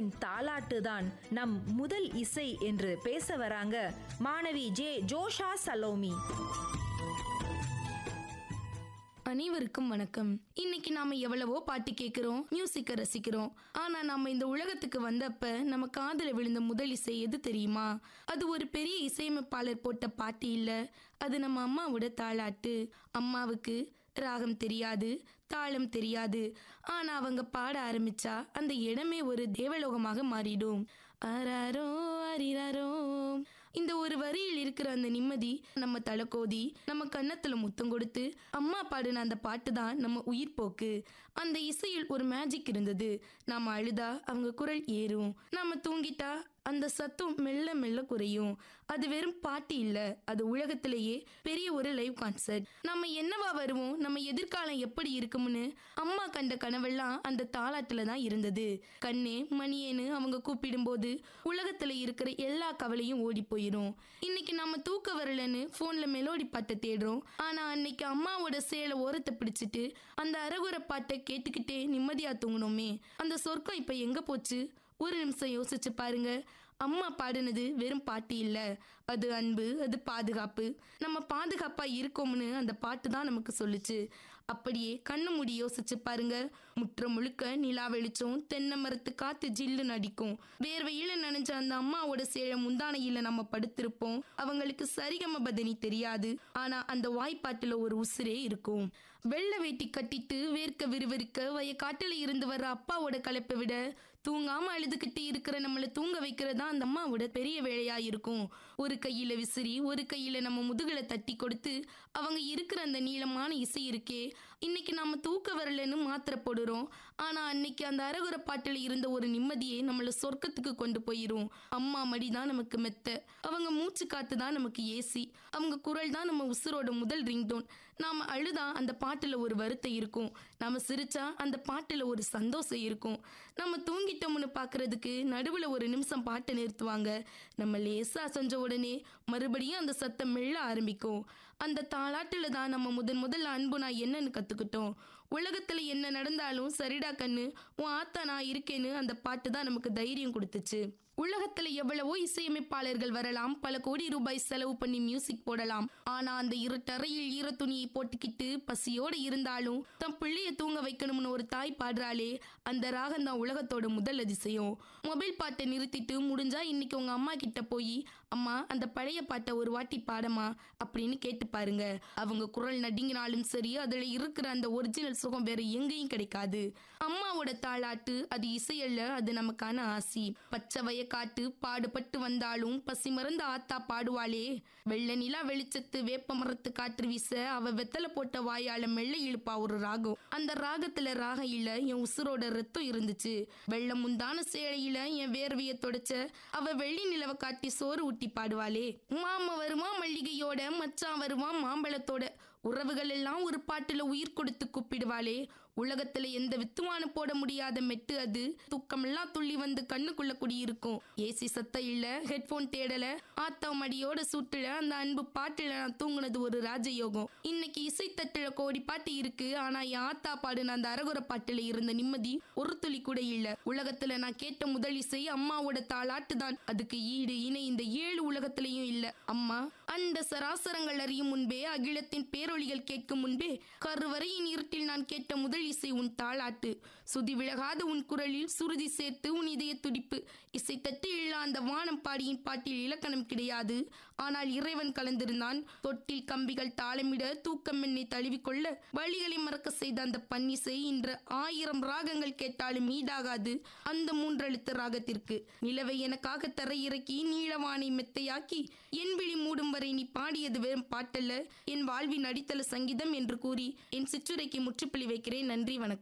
அம்மாவின் தாலாட்டு தான் நம் முதல் இசை என்று பேச வராங்க மாணவி ஜே ஜோஷா சலோமி அனைவருக்கும் வணக்கம் இன்னைக்கு நாம எவ்வளவோ பாட்டு கேட்கிறோம் மியூசிக்கை ரசிக்கிறோம் ஆனா நாம இந்த உலகத்துக்கு வந்தப்ப நம்ம காதுல விழுந்த முதல் இசை எது தெரியுமா அது ஒரு பெரிய இசையமைப்பாளர் போட்ட பாட்டு இல்ல அது நம்ம அம்மாவோட தாளாட்டு அம்மாவுக்கு ராகம் தெரியாது தாளம் தெரியாது ஆனா அவங்க பாட ஆரம்பிச்சா அந்த இடமே ஒரு தேவலோகமாக மாறிடும் ஆராரோ அரிராரோ இந்த ஒரு வரியில் இருக்கிற அந்த நிம்மதி நம்ம தலைக்கோதி நம்ம கன்னத்துல முத்தம் கொடுத்து அம்மா பாடின அந்த பாட்டு தான் நம்ம உயிர் போக்கு அந்த இசையில் ஒரு மேஜிக் இருந்தது நாம அழுதா அவங்க குரல் ஏறும் நாம தூங்கிட்டா அந்த சத்தம் மெல்ல மெல்ல குறையும் அது வெறும் பாட்டு இல்ல அது உலகத்திலேயே பெரிய ஒரு லைவ் கான்சர்ட் நம்ம என்னவா வருவோம் நம்ம எதிர்காலம் எப்படி இருக்கும்னு அம்மா கண்ட கனவெல்லாம் அந்த தாளாட்டுல தான் இருந்தது கண்ணே மணியேன்னு அவங்க கூப்பிடும்போது உலகத்துல இருக்கிற எல்லா கவலையும் ஓடி போயிடும் இன்னைக்கு நம்ம தூக்க வரலன்னு போன்ல மெலோடி பாட்டை தேடுறோம் ஆனா அன்னைக்கு அம்மாவோட சேலை ஓரத்தை பிடிச்சிட்டு அந்த அரகுர பாட்டை கேட்டுக்கிட்டே நிம்மதியா தூங்கணுமே அந்த சொர்க்கம் இப்ப எங்க போச்சு ஒரு நிமிஷம் யோசிச்சு பாருங்க அம்மா பாடினது வெறும் பாட்டு இல்ல அது அன்பு அது பாதுகாப்பு நம்ம பாதுகாப்பா இருக்கோம்னு அந்த பாட்டு தான் நமக்கு சொல்லுச்சு அப்படியே கண்ணு மூடி யோசிச்சு பாருங்க முற்ற முழுக்க நிலா வெளிச்சம் தென்னை மரத்து காத்து ஜில்லு நடிக்கும் வேர்வையில நனைஞ்ச அந்த அம்மாவோட சேழ முந்தானையில நம்ம படுத்திருப்போம் அவங்களுக்கு சரிகம பதனி தெரியாது ஆனா அந்த வாய்ப்பாட்டுல ஒரு உசுரே இருக்கும் வெள்ளை வேட்டி கட்டிட்டு வேர்க்க விறுவிறுக்க வய காட்டுல இருந்து வர்ற அப்பாவோட களைப்பை விட தூங்காம அழுதுகிட்டு இருக்கிற நம்மள தூங்க வைக்கிறதா அந்த அம்மாவோட பெரிய வேலையா இருக்கும் ஒரு கையில விசிறி ஒரு கையில நம்ம முதுகுல தட்டி கொடுத்து அவங்க இருக்கிற அந்த நீளமான இசை இருக்கே இன்னைக்கு நாம தூக்க வரலன்னு மாத்திரை போடுறோம் ஆனா அன்னைக்கு அந்த அரகுர பாட்டில் இருந்த ஒரு நிம்மதியை நம்மள சொர்க்கத்துக்கு கொண்டு போயிரும் அம்மா மடி தான் நமக்கு மெத்த அவங்க மூச்சு காத்து தான் நமக்கு ஏசி அவங்க குரல் தான் நம்ம உசுரோட முதல் ரிங்டோன் நாம அழுதா அந்த பாட்டுல ஒரு வருத்தம் இருக்கும் நாம சிரிச்சா அந்த பாட்டுல ஒரு சந்தோஷம் இருக்கும் நம்ம தூங்கிட்டோம்னு பாக்குறதுக்கு நடுவுல ஒரு நிமிஷம் பாட்டை நிறுத்துவாங்க நம்ம லேசா செஞ்ச உடனே மறுபடியும் அந்த சத்தம் மெல்ல ஆரம்பிக்கும் அந்த தாளாட்டுல தான் நம்ம முதன் முதல்ல அன்பு நான் என்னன்னு கத்துக்கிட்டோம் உலகத்துல என்ன நடந்தாலும் சரிடா கண்ணு உன் ஆத்தா நான் இருக்கேன்னு அந்த பாட்டு தான் நமக்கு தைரியம் கொடுத்துச்சு உலகத்துல எவ்வளவோ இசையமைப்பாளர்கள் வரலாம் பல கோடி ரூபாய் செலவு பண்ணி மியூசிக் போடலாம் ஆனா அந்த இருட்டறையில் ஈர துணியை போட்டுக்கிட்டு பசியோட இருந்தாலும் தன் பிள்ளைய தூங்க வைக்கணும்னு ஒரு தாய் பாடுறாளே அந்த ராகம் தான் உலகத்தோட முதல் அதிசயம் மொபைல் பாட்டை நிறுத்திட்டு முடிஞ்சா இன்னைக்கு உங்க அம்மா கிட்ட போய் அம்மா அந்த பழைய பாட்டை ஒரு வாட்டி பாடமா அப்படின்னு கேட்டு பாருங்க அவங்க குரல் நடுங்கினாலும் சரி அதுல இருக்கிற அந்த ஒரிஜினல் சுகம் வேற எங்கேயும் கிடைக்காது அம்மாவோட தாளாட்டு அது இசையல்ல அது நமக்கான ஆசி பச்சை வயக்காட்டு பாடுபட்டு வந்தாலும் பசி மறந்த ஆத்தா பாடுவாளே வெள்ள நிலா வெளிச்சத்து வேப்ப மரத்து காற்று வீச அவ வெத்தலை போட்ட வாயால மெல்ல இழுப்பா ஒரு ராகம் அந்த ராகத்துல ராகம் இல்ல என் உசுரோட ரத்தம் இருந்துச்சு வெள்ள முந்தான சேலையில என் வேர்வைய தொடச்ச அவ வெள்ளி நிலவை காட்டி சோறு ஊட்டி பாடுவாளே மாமா வருமா மல்லிகையோட மச்சான் வருவான் மாம்பழத்தோட உறவுகள் எல்லாம் ஒரு பாட்டுல உயிர் கொடுத்து கூப்பிடுவாளே உலகத்துல எந்த வித்துவானு போட முடியாத மெட்டு அது தூக்கமெல்லாம் துள்ளி வந்து கண்ணுக்குள்ள குடியிருக்கும் ஏசி சத்தம் இல்ல ஹெட்போன் தேடல ஆத்தா மடியோட சுட்டுல அந்த அன்பு பாட்டுல நான் தூங்குனது ஒரு ராஜயோகம் இன்னைக்கு இசைத்தட்டுல கோடி பாட்டு இருக்கு ஆனா என் ஆத்தா பாடுன அந்த அரகுர பாட்டுல இருந்த நிம்மதி ஒரு துளி கூட இல்ல உலகத்துல நான் கேட்ட முதல் இசை அம்மாவோட தாளாட்டு தான் அதுக்கு ஈடு இணை இந்த ஏழு உலகத்திலையும் இல்ல அம்மா அந்த சராசரங்கள் அறியும் முன்பே அகிலத்தின் பேரொளிகள் கேட்கும் முன்பே கருவறையின் இருட்டில் நான் கேட்ட முதல் இசை உன் தாளாட்டு சுதி விலகாத உன் குரலில் சுருதி சேர்த்து உன் இதய துடிப்பு இசை தட்டு இல்லா அந்த வானம் பாடியின் பாட்டில் இலக்கணம் கிடையாது ஆனால் இறைவன் கலந்திருந்தான் தொட்டில் கம்பிகள் தாளமிட தூக்கம் என்னை தழுவிக்கொள்ள வழிகளை மறக்க செய்த அந்த பன்னிசை இன்று ஆயிரம் ராகங்கள் கேட்டாலும் ஈடாகாது அந்த மூன்றெழுத்து ராகத்திற்கு நிலவை எனக்காக தரை இறக்கி நீளவானை மெத்தையாக்கி என் விழி மூடும் வரை நீ பாடியது வெறும் பாட்டல்ல என் வாழ்வின் அடித்தள சங்கீதம் என்று கூறி என் சிற்றுரைக்கு முற்றுப்புள்ளி வைக்கிறேன் நன்றி வணக்கம்